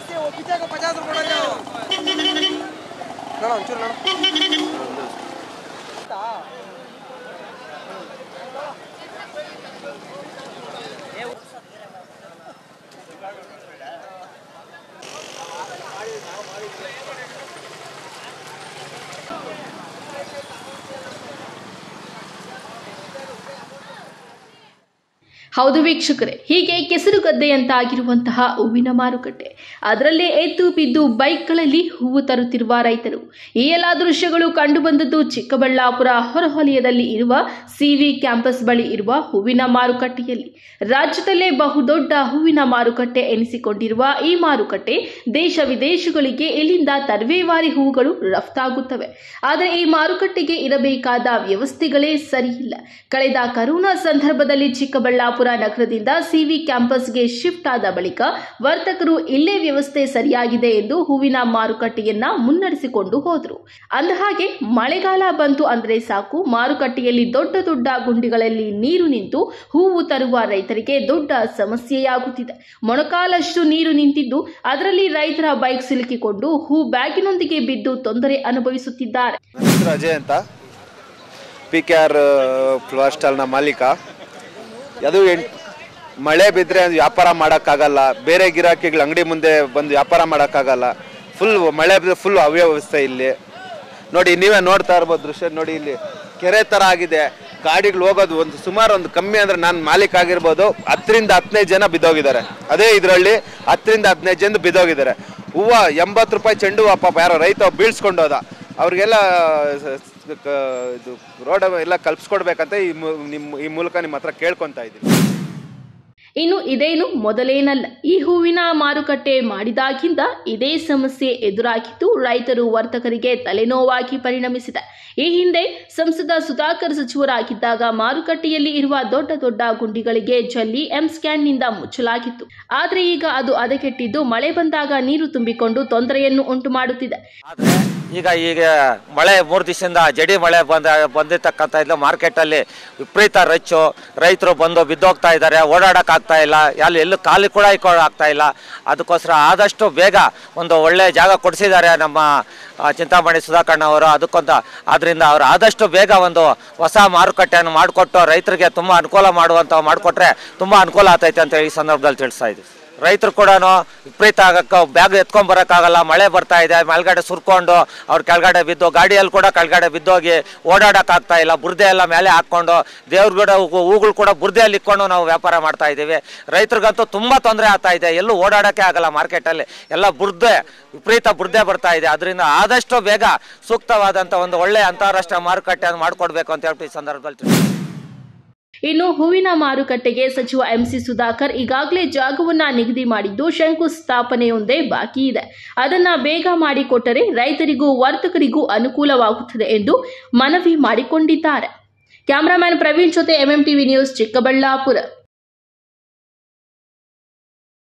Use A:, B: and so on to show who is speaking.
A: ನೋಡ ಒಂಚೂರು ನೋಡ
B: ಹೌದು ವೀಕ್ಷಕರೇ ಹೀಗೆ ಕೆಸರು ಗದ್ದೆಯಂತಾಗಿರುವಂತಹ ಹೂವಿನ ಮಾರುಕಟ್ಟೆ ಅದರಲ್ಲೇ ಎದ್ದು ಬಿದ್ದು ಬೈಕ್ಗಳಲ್ಲಿ ಹೂವು ತರುತ್ತಿರುವ ರೈತರು ಈ ಎಲ್ಲ ದೃಶ್ಯಗಳು ಕಂಡುಬಂದದ್ದು ಚಿಕ್ಕಬಳ್ಳಾಪುರ ಹೊರವಲಯದಲ್ಲಿ ಇರುವ ಸಿವಿ ಕ್ಯಾಂಪಸ್ ಬಳಿ ಇರುವ ಹೂವಿನ ಮಾರುಕಟ್ಟೆಯಲ್ಲಿ ರಾಜ್ಯದಲ್ಲೇ ಬಹುದೊಡ್ಡ ಹೂವಿನ ಮಾರುಕಟ್ಟೆ ಎನಿಸಿಕೊಂಡಿರುವ ಈ ಮಾರುಕಟ್ಟೆ ದೇಶ ವಿದೇಶಗಳಿಗೆ ಇಲ್ಲಿಂದ ತರವೇವಾರಿ ಹೂವುಗಳು ರಫ್ತಾಗುತ್ತವೆ ಆದರೆ ಈ ಮಾರುಕಟ್ಟೆಗೆ ಇರಬೇಕಾದ ವ್ಯವಸ್ಥೆಗಳೇ ಸರಿಯಿಲ್ಲ ಕಳೆದ ಕರೋನಾ ಸಂದರ್ಭದಲ್ಲಿ ಚಿಕ್ಕಬಳ್ಳಾಪುರ ನಗರದಿಂದ ಸಿವಿ ಕ್ಯಾಂಪಸ್ಗೆ ಶಿಫ್ಟ್ ಆದ ಬಳಿಕ ವರ್ತಕರು ಇಲ್ಲೇ ವ್ಯವಸ್ಥೆ ಸರಿಯಾಗಿದೆ ಎಂದು ಹೂವಿನ ಮಾರುಕಟ್ಟೆಯನ್ನ ಮುನ್ನಡೆಸಿಕೊಂಡು ಹೋದರು ಅಂದಹಾಗೆ ಮಳೆಗಾಲ ಬಂತು ಅಂದ್ರೆ ಸಾಕು ಮಾರುಕಟ್ಟೆಯಲ್ಲಿ ದೊಡ್ಡ ದೊಡ್ಡ ಗುಂಡಿಗಳಲ್ಲಿ ನೀರು ನಿಂತು ಹೂವು ತರುವ ರೈತರಿಗೆ ದೊಡ್ಡ ಸಮಸ್ಯೆಯಾಗುತ್ತಿದೆ ಮೊಣಕಾಲಷ್ಟು ನೀರು ನಿಂತಿದ್ದು ಅದರಲ್ಲಿ ರೈತರ ಬೈಕ್ ಸಿಲುಕಿಕೊಂಡು ಹೂ ಬ್ಯಾಗಿನೊಂದಿಗೆ ಬಿದ್ದು ತೊಂದರೆ ಅನುಭವಿಸುತ್ತಿದ್ದಾರೆ
C: ನನ್ನ ಹೆಸರು ಅಜಯ್ ಅಂತ ಪಿ ಕೆ ಆರ್ ಫ್ಲವರ್ ಸ್ಟಾಲ್ನ ಮಾಲೀಕ ಅದು ಎಂಟ್ ಮಳೆ ಬಿದ್ದರೆ ವ್ಯಾಪಾರ ಮಾಡೋಕ್ಕಾಗಲ್ಲ ಬೇರೆ ಗಿರಾಕಿಗಳು ಅಂಗಡಿ ಮುಂದೆ ಬಂದು ವ್ಯಾಪಾರ ಮಾಡೋಕ್ಕಾಗಲ್ಲ ಫುಲ್ ಮಳೆ ಬಿದ್ದರೆ ಫುಲ್ ಅವ್ಯವಸ್ಥೆ ಇಲ್ಲಿ ನೋಡಿ ನೀವೇ ನೋಡ್ತಾ ಇರ್ಬೋದು ದೃಶ್ಯ ನೋಡಿ ಇಲ್ಲಿ ಕೆರೆ ಥರ ಆಗಿದೆ ಗಾಡಿಗಳು ಹೋಗೋದು ಒಂದು ಸುಮಾರು ಒಂದು ಕಮ್ಮಿ ಅಂದರೆ ನಾನು ಮಾಲೀಕ ಆಗಿರ್ಬೋದು ಹತ್ತರಿಂದ ಹದಿನೈದು ಜನ ಬಿದ್ದೋಗಿದ್ದಾರೆ ಅದೇ ಇದರಲ್ಲಿ ಹತ್ತರಿಂದ ಹದಿನೈದು ಜನ ಬಿದ್ದೋಗಿದ್ದಾರೆ ಹೂವು ಎಂಬತ್ತು ರೂಪಾಯಿ ಚೆಂಡು ಹೂವು ಪಾಪ ಯಾರೋ ರೈತ ಬೀಳ್ಸ್ಕೊಂಡು ಹೋದ ಅವ್ರಿಗೆಲ್ಲ ಸ- ಸ- ಕ- ಇದು ರೋಡ್ ಎಲ್ಲ ಕಲ್ಪಿಸ್ಕೊಡ್ಬೇಕಂತ ಈ ಮು- ನಿಮ್ಮ ಈ ಮೂಲಕ ನಿಮ್ಮ ಹತ್ರ ಕೇಳ್ಕೊತಾ ಇದ್ದೀನಿ
B: ಇನ್ನು ಇದೇನು ಮೊದಲೇನಲ್ಲ ಈ ಹೂವಿನ ಮಾರುಕಟ್ಟೆ ಮಾಡಿದಾಗಿಂದ ಇದೇ ಸಮಸ್ಯೆ ಎದುರಾಗಿದ್ದು ರೈತರು ವರ್ತಕರಿಗೆ ತಲೆನೋವಾಗಿ ಪರಿಣಮಿಸಿದೆ ಈ ಹಿಂದೆ ಸಂಸದ ಸುಧಾಕರ್ ಸಚಿವರಾಗಿದ್ದಾಗ ಮಾರುಕಟ್ಟೆಯಲ್ಲಿ ಇರುವ ದೊಡ್ಡ ದೊಡ್ಡ ಗುಂಡಿಗಳಿಗೆ ಜಲ್ಲಿ ಎಂ ಸ್ಕ್ಯಾನ್ನಿಂದ ಮುಚ್ಚಲಾಗಿತ್ತು ಆದರೆ ಈಗ ಅದು ಹದಗೆಟ್ಟಿದ್ದು ಮಳೆ ಬಂದಾಗ ನೀರು ತುಂಬಿಕೊಂಡು ತೊಂದರೆಯನ್ನು ಉಂಟು ಮಾಡುತ್ತಿದೆ
D: ಆದರೆ ಈಗ ಈಗ ಮಳೆ ಮೂರು ದಿವಸದಿಂದ ಜಡಿ ಮಳೆ ಬಂದ ಬಂದಿರ್ತಕ್ಕಂಥ ಇಲ್ಲ ಮಾರ್ಕೆಟಲ್ಲಿ ವಿಪರೀತ ರಚ್ಚು ರೈತರು ಬಂದು ಬಿದ್ದೋಗ್ತಾ ಇದ್ದಾರೆ ಓಡಾಡೋಕ್ಕಾಗ್ತಾ ಇಲ್ಲ ಅಲ್ಲಿ ಎಲ್ಲೂ ಖಾಲಿ ಕೂಡ ಇಕ್ಕೊಳ್ಳೋ ಆಗ್ತಾ ಇಲ್ಲ ಅದಕ್ಕೋಸ್ಕರ ಆದಷ್ಟು ಬೇಗ ಒಂದು ಒಳ್ಳೆ ಜಾಗ ಕೊಡಿಸಿದ್ದಾರೆ ನಮ್ಮ ಆ, ಚಿಂತಾಮಣಿ ಸುಧಾಕರ್ಣ ಅವರು ಅದಕ್ಕೊಂದು ಅದರಿಂದ ಅವರು ಆದಷ್ಟು ಬೇಗ ಒಂದು ಹೊಸ ಮಾರುಕಟ್ಟೆಯನ್ನು ಮಾಡಿಕೊಟ್ಟು ರೈತರಿಗೆ ತುಂಬ ಅನುಕೂಲ ಮಾಡುವಂಥ ಮಾಡಿಕೊಟ್ರೆ ತುಂಬ ಅನುಕೂಲ ಆಗ್ತೈತೆ ಅಂತ ಈ ಸಂದರ್ಭದಲ್ಲಿ ತಿಳಿಸ್ತಾ ಇದ್ದೀವಿ ರೈತರು ಕೂಡ ವಿಪರೀತ ಆಗಕ್ಕೆ ಬ್ಯಾಗ್ ಎತ್ಕೊಂಡ್ ಬರೋಕ್ಕಾಗಲ್ಲ ಮಳೆ ಬರ್ತಾ ಇದೆ ಮೇಲ್ಗಡೆ ಸುರ್ಕೊಂಡು ಅವ್ರು ಕೆಳಗಡೆ ಬಿದ್ದು ಗಾಡಿಯಲ್ಲಿ ಕೂಡ ಕೆಳಗಡೆ ಬಿದ್ದೋಗಿ ಓಡಾಡೋಕ್ಕಾಗ್ತಾ ಇಲ್ಲ ಬುರ್ದೆ ಎಲ್ಲ ಮೇಲೆ ಹಾಕ್ಕೊಂಡು ದೇವ್ರ ಕೂಡ ಹೂಗಳು ಕೂಡ ಬುರ್ದೆಯಲ್ಲಿ ಇಕ್ಕೊಂಡು ನಾವು ವ್ಯಾಪಾರ ಮಾಡ್ತಾ ಇದ್ದೀವಿ ರೈತರಿಗಂತೂ ತುಂಬ ತೊಂದರೆ ಆಗ್ತಾ ಇದೆ ಎಲ್ಲೂ ಓಡಾಡೋಕ್ಕೆ ಆಗಲ್ಲ ಮಾರ್ಕೆಟಲ್ಲಿ ಎಲ್ಲ ಬುರ್ದೆ ವಿಪರೀತ ಬುರ್ದೆ ಬರ್ತಾ ಇದೆ ಅದರಿಂದ ಆದಷ್ಟು ಬೇಗ ಸೂಕ್ತವಾದಂಥ ಒಂದು ಒಳ್ಳೆಯ ಅಂತಾರಾಷ್ಟ್ರೀಯ ಮಾರುಕಟ್ಟೆಯನ್ನು ಮಾಡಿಕೊಡ್ಬೇಕು ಅಂತ ಹೇಳ್ಬಿಟ್ಟು ಈ ಸಂದರ್ಭದಲ್ಲಿ ತಿಳಿಸ್ತೀನಿ.
B: ಇನ್ನು ಹೂವಿನ ಮಾರುಕಟ್ಟೆಗೆ ಸಚಿವ ಎಂಸಿ ಸುಧಾಕರ್ ಈಗಾಗಲೇ ಜಾಗವನ್ನ ನಿಗದಿ ಮಾಡಿದ್ದು ಶಂಕುಸ್ಥಾಪನೆಯೊಂದೇ ಬಾಕಿ ಇದೆ ಅದನ್ನ ಬೇಗ ಮಾಡಿಕೊಟ್ಟರೆ ರೈತರಿಗೂ ವರ್ತಕರಿಗೂ ಅನುಕೂಲವಾಗುತ್ತದೆ ಎಂದು ಮನವಿ ಮಾಡಿಕೊಂಡಿದ್ದಾರೆ ಕ್ಯಾಮರಾಮ್ಯಾನ್ ಪ್ರವೀಣ್ ಜೊತೆ ಎಂಎಂ ಟಿವಿ ನ್ಯೂಸ್ ಚಿಕ್ಕಬಳ್ಳಾಪುರ